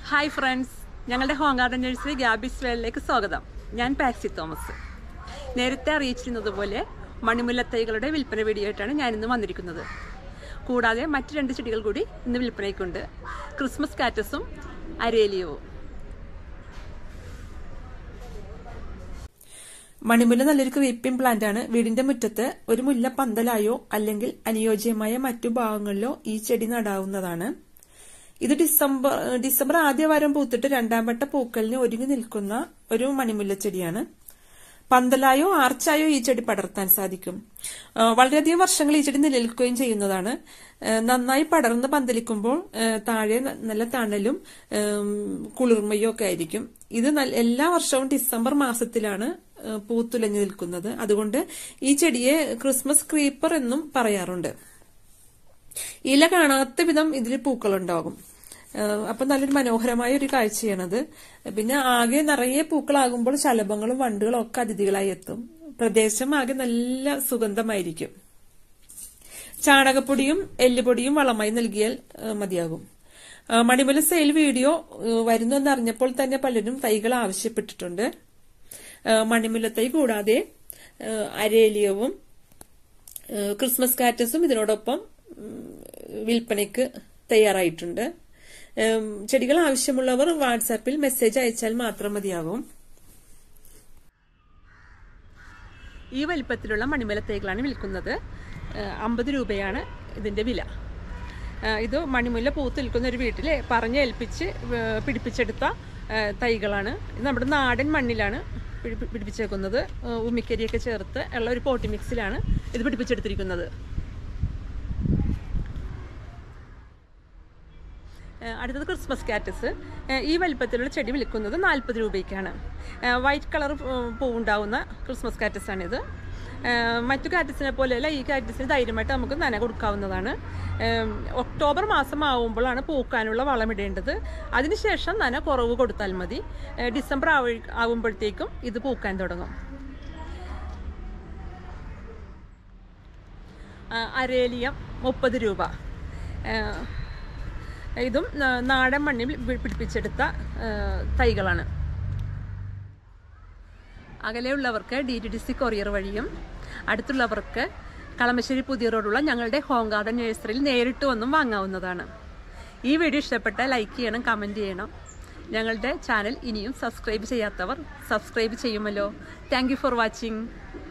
hi friends ഞങ്ങളുടെ home garden nursery ഗ്യാബിസ് വേളിലേക്ക് സ്വാഗതം ഞാൻ പാക്സി തോമസ് നേരത്തെ അറിയിച്ചിരുന്നത് പോലെ മണിമുല്ലത്തൈകളുടെ വിൽപ്പന വീഡിയോ ആയിട്ടാണ് ഞാനിന്ന് വന്നിരിക്കുന്നത് കൂടാതെ മറ്റ് രണ്ട് ചെടികൾ കൂടി ഇന്ന് വിൽപ്പനയ്ക്കുണ്ട് ക്രിസ്മസ് കാറ്റസും അരേലിയവും മണിമുല്ല നല്ലൊരു ക്രീപ്പിംഗ് പ്ലാന്റ് ആണ് വീടിന്റെ മുറ്റത്ത് ഒരു മുല്ല പന്തലായോ അല്ലെങ്കിൽ അനുയോജ്യമായ മറ്റു ഭാഗങ്ങളിലോ ഈ ചെടി നടാവുന്നതാണ് ഇത് ഡിസംബർ ഡിസംബർ ആദ്യ വാരം പൂത്തിട്ട് രണ്ടാം വട്ട പൂക്കലിന് ഒരുങ്ങി നിൽക്കുന്ന ഒരു മണിമുല്ല ചെടിയാണ് പന്തലായോ ആർച്ചായോ ഈ ചെടി പടർത്താൻ സാധിക്കും ആ, വളരെയധികം വർഷങ്ങൾ ഈ ചെടി നിലനിൽക്കുകയും ചെയ്യുന്നതാണ് ആ, നന്നായി പടർന്ന് പന്തലിക്കുമ്പോൾ ആ, താഴെ ന- നല്ല തണലും ഉം, കുളിർമയും ഒക്കെ ആയിരിക്കും ഇത് നല്ല- എല്ലാ വർഷവും ഡിസംബർ മാസത്തിലാണ് ആ, പൂത്തുലഞ്ഞു നിൽക്കുന്നത് അതുകൊണ്ട് ഈ ചെടിയെ ക്രിസ്മസ് ക്രീപ്പർ എന്നും പറയാറുണ്ട് ഇല കാണാത്ത വിധം ഇതിൽ പൂക്കളുണ്ടാകും ഏഹ് അപ്പൊ നല്ലൊരു മനോഹരമായ ഒരു കാഴ്ചയാണത് പിന്നെ ആകെ നിറയെ പൂക്കളാകുമ്പോൾ ശലഭങ്ങളും വണ്ടുകളും ഒക്കെ അതിഥികളായി എത്തും പ്രദേശം ആകെ നല്ല സുഗന്ധമായിരിക്കും ചാണകപ്പൊടിയും എല്ലുപൊടിയും വളമായി നൽകിയാൽ ഏഹ് മതിയാകും ഏഹ് മണിമല സെയിൽ വീഡിയോ ഏഹ് വരുന്നെന്ന് അറിഞ്ഞപ്പോൾ തന്നെ പലരും തൈകൾ ആവശ്യപ്പെട്ടിട്ടുണ്ട് ഏഹ് മണിമുല്ലത്തൈ കൂടാതെ ഏഹ് അരേലിയവും ഏഹ് ക്രിസ്മസ് കാറ്റസും ഇതിനോടൊപ്പം ഉം, വിൽപ്പനയ്ക്ക് തയ്യാറായിട്ടുണ്ട് ഏം, ചെടികൾ ആവശ്യമുള്ളവർ വാട്സാപ്പിൽ മെസ്സേജ് അയച്ചാൽ മാത്രം മതിയാകും ഈ വലിപ്പത്തിലുള്ള മണിമല തൈകളാണ് വിൽക്കുന്നത് അമ്പത് രൂപയാണ് ഇതിൻ്റെ വില ആ, ഇത് മണിമുല്ല പൂത്ത് നിൽക്കുന്ന ഒരു വീട്ടിൽ പറഞ്ഞ് ഏൽപ്പിച്ച് ഏ, പിടിപ്പിച്ചെടുത്ത ഏ, തൈകളാണ് ഇത് നമ്മുടെ നാടൻ മണ്ണിലാണ് പിടിപ്പി- പിടിപ്പിച്ചേക്കുന്നത് ഏ, ഉമ്മിക്കരിയൊക്കെ ചേർത്ത് ഉള്ള ഒരു പോട്ടി മിക്സിലാണ് ഇത് പിടിപ്പിച്ചെടുത്തിരിക്കുന്നത് ഏഹ് അടുത്തത് ക്രിസ്മസ് കാറ്റസ് ഏഹ് ഈ വലിപ്പത്തിലുള്ള ചെടി വിൽക്കുന്നത് നാൽപ്പത് രൂപയ്ക്കാണ് ഏഹ് വൈറ്റ് കളർ പൂവുണ്ടാവുന്ന ക്രിസ്മസ് കാറ്റസാണിത് ഏഹ് മറ്റു കാറ്റസിനെ പോലെയല്ല ഈ കാറ്റസിന് ധൈര്യമായിട്ട് നമുക്ക് നന കൊടുക്കാവുന്നതാണ് ഏഹ് ഒക്ടോബർ മാസം ആവുമ്പോഴാണ് പൂക്കാനുള്ള വളമിടേണ്ടത് അതിനുശേഷം നന കുറവ് കൊടുത്താൽ മതി ഏഹ് ഡിസംബർ ആവ ആവുമ്പോഴത്തേക്കും ഇത് പൂക്കാൻ തുടങ്ങും ആ, അരേലിയം മുപ്പത് രൂപ ഏഹ് ഇതും നാ- നാടൻ മണ്ണിൽ പി- പിടിപ്പിച്ചെടുത്ത ഏഹ്, തൈകളാണ് അകലെയുള്ളവർക്ക് D T D C courier വഴിയും അടുത്തുള്ളവർക്ക് കളമശ്ശേരി പുതിയ റോഡുള്ള ഞങ്ങളുടെ ഹോം ഗാർഡൻ നഴ്സറിയിൽ നേരിട്ട് വന്നും വാങ്ങാവുന്നതാണ് ഈ വീഡിയോ ഇഷ്ടപ്പെട്ടാൽ ലൈക്ക് ചെയ്യണം കമൻറ്റ് ചെയ്യണം ഞങ്ങളുടെ ചാനൽ ഇനിയും സബ്സ്ക്രൈബ് ചെയ്യാത്തവർ സബ്സ്ക്രൈബ് ചെയ്യുമല്ലോ താങ്ക് യു ഫോർ വാച്ചിങ്